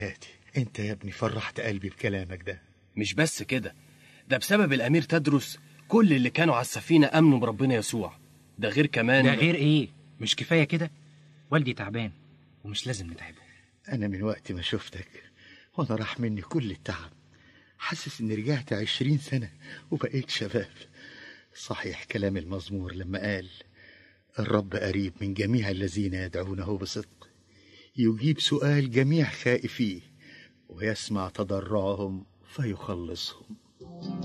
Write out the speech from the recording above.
هاتي انت يا ابني فرحت قلبي بكلامك ده مش بس كده ده بسبب الأمير تدرس كل اللي كانوا على السفينة آمنوا بربنا يسوع ده غير كمان ده غير ايه مش كفايه كده والدي تعبان ومش لازم نتعبه انا من وقت ما شفتك وانا راح مني كل التعب حاسس اني رجعت عشرين سنة وبقيت شباب صحيح كلام المزمور لما قال الرب قريب من جميع الذين يدعونه بصدق يجيب سؤال جميع خائفيه ويسمع تضرعهم فيخلصهم